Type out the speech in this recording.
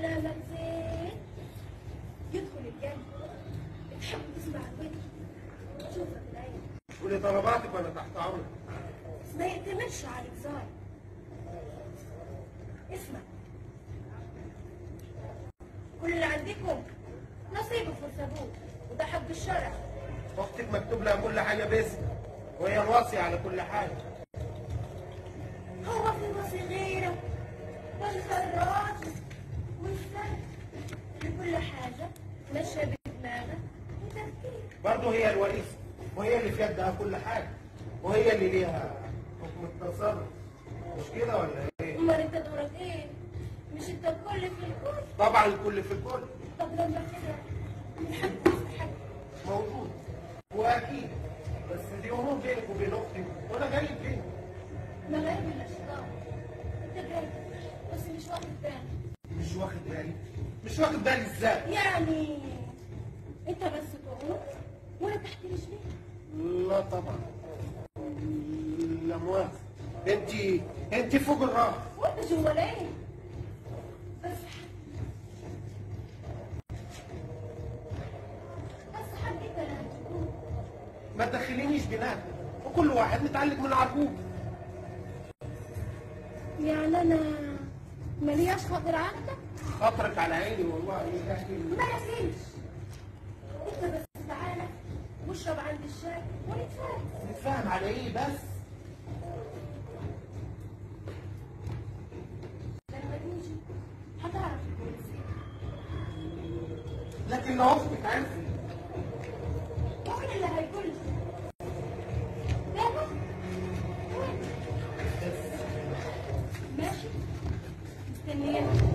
كلامك زين يدخل الجنة تحب تسمع الوجه تشوفك العين قولي طلباتك وانا تحت امرك ما يعتمدش على الزار اسمع كل اللي عندكم نصيبه في الثبوت وده حق الشرع اختك مكتوب لها كل حاجه باسم وهي الوصي على كل حاجه هو في وصي غيره والخراج والفن لكل حاجة ماشية بدماغك وتفكير برضه هي الوريثه وهي اللي في يدها كل حاجه وهي اللي ليها حكم التصرف مش كده ولا ايه؟ امال انت دورك ايه؟ مش انت الكل في الكل طبعا الكل في الكل طب لما كده نحب نستحق موجود واكيد بس دي امور بينك وبين اختك وانا غريب ليه؟ ما غير الاشخاص انت جاي بس مش واخد بالك مش واخد بالي مش واخد بالي ازاي؟ يعني انت بس تقول وانا تحت رجليك لا طبعا لا مؤاخذة انت انت فوق الراس وانت جوا ليه؟ بس بس حبيت انا تقول ما تدخلينيش بيناتنا وكل واحد متعلق من عربوب يعني انا ملياش خاطر عندك خاطرك على عيني والله لكن ما يفيش انت بس تعالى واشرب عند الشاي ونتفاهم نتفاهم على ايه بس لما تيجي هتعرف الكويس لكن لو اختك عرفت ومين اللي هيقول لي؟ بابا وين؟ ماشي مستنياك